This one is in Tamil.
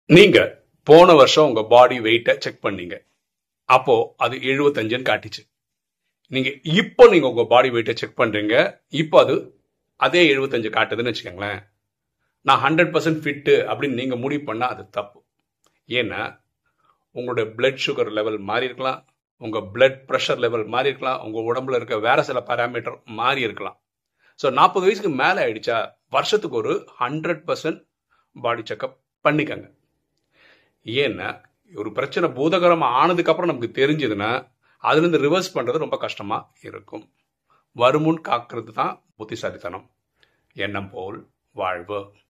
நீங்க போன வருஷம் உங்க பாடி வெயிட்டை செக் பண்ணீங்க அப்போ அது 75 காட்டிச்சு நீங்க இப்போ நீங்க உங்க பாடி வெயிட்டை செக் பண்றீங்க இப்போ அது அதே 75 காட்டுதுன்னு வச்சுக்கோங்களேன் நான் ஹண்ட்ரட் பர்சன்ட் ஃபிட்டு அப்படின்னு நீங்க முடிவு பண்ணா அது தப்பு ஏன்னா உங்களுடைய பிளட் சுகர் லெவல் மாறி இருக்கலாம் உங்க பிளட் ப்ரெஷர் லெவல் மாறி இருக்கலாம் உங்க உடம்புல இருக்க வேற சில பாராமீட்டர் மாறி இருக்கலாம் ஸோ நாற்பது வயசுக்கு மேலே ஆயிடுச்சா வருஷத்துக்கு ஒரு ஹண்ட்ரட் பர்சன்ட் பாடி செக்கப் பண்ணிக்கங்க ஏன்னா ஒரு பிரச்சனை பூதகரம் ஆனதுக்கு அப்புறம் நமக்கு தெரிஞ்சதுன்னா அதுலேருந்து ரிவர்ஸ் பண்ணுறது ரொம்ப கஷ்டமா இருக்கும் வருமுன் காக்கிறது தான் புத்திசாலித்தனம் எண்ணம் போல் வாழ்வு